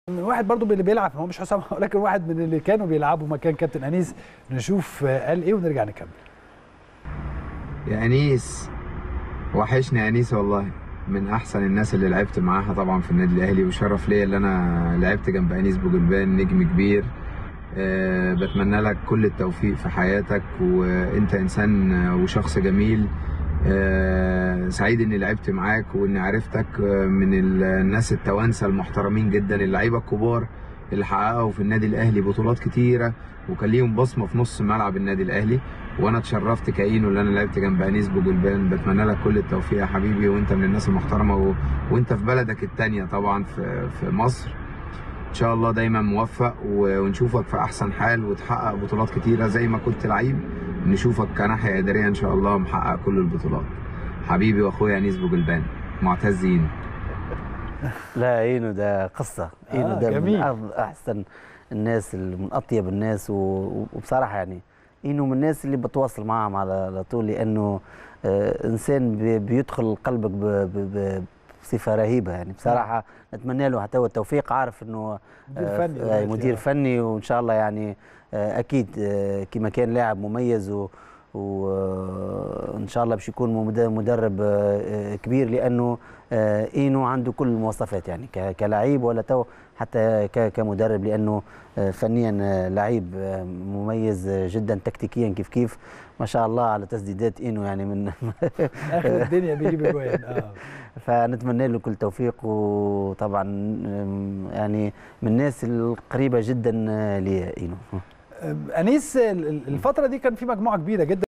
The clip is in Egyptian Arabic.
من واحد برضو من اللي بيلعب هو مش حسام ولكن واحد من اللي كانوا بيلعبوا مكان كابتن انيس نشوف قال ايه ونرجع نكمل يا انيس وحشني يا انيس والله من احسن الناس اللي لعبت معاها طبعا في النادي الاهلي وشرف ليا اللي انا لعبت جنب انيس بوجلبان نجم كبير أه بتمنى لك كل التوفيق في حياتك وانت انسان وشخص جميل أه سعيد اني لعبت معاك واني عرفتك من الناس التوانسه المحترمين جدا اللعيبه الكبار اللي حققوا في النادي الاهلي بطولات كتيره وكان ليهم بصمه في نص ملعب النادي الاهلي وانا اتشرفت كاينو اللي انا لعبت جنب انيس بوجلبان بتمنى لك كل التوفيق يا حبيبي وانت من الناس المحترمه و... وانت في بلدك الثانيه طبعا في في مصر ان شاء الله دايما موفق ونشوفك في احسن حال وتحقق بطولات كتيره زي ما كنت لعيب نشوفك كناحيه اداريه ان شاء الله محقق كل البطولات حبيبي واخويا انيس بوجلبان معتزين لا اينو ده قصه اينو آه ده جميل. من احسن الناس من اطيب الناس وبصراحه يعني اينو من الناس اللي بتواصل معاهم على طول لانه آه انسان بيدخل قلبك بصفه رهيبه يعني بصراحه نتمنى له حتى هو التوفيق عارف انه مدير فني آه مدير فني وان شاء الله يعني آه اكيد آه كما كان لاعب مميز و وان شاء الله باش يكون مدرب كبير لانه اينو عنده كل المواصفات يعني كلاعب ولا تو حتى كمدرب لانه فنيا لعيب مميز جدا تكتيكيا كيف كيف ما شاء الله على تسديدات اينو يعني من اخر الدنيا بيجيب اجوان اه فنتمنى له كل توفيق وطبعا يعني من الناس القريبه جدا لي اينو انيس الفتره دي كان في مجموعه كبيره جدا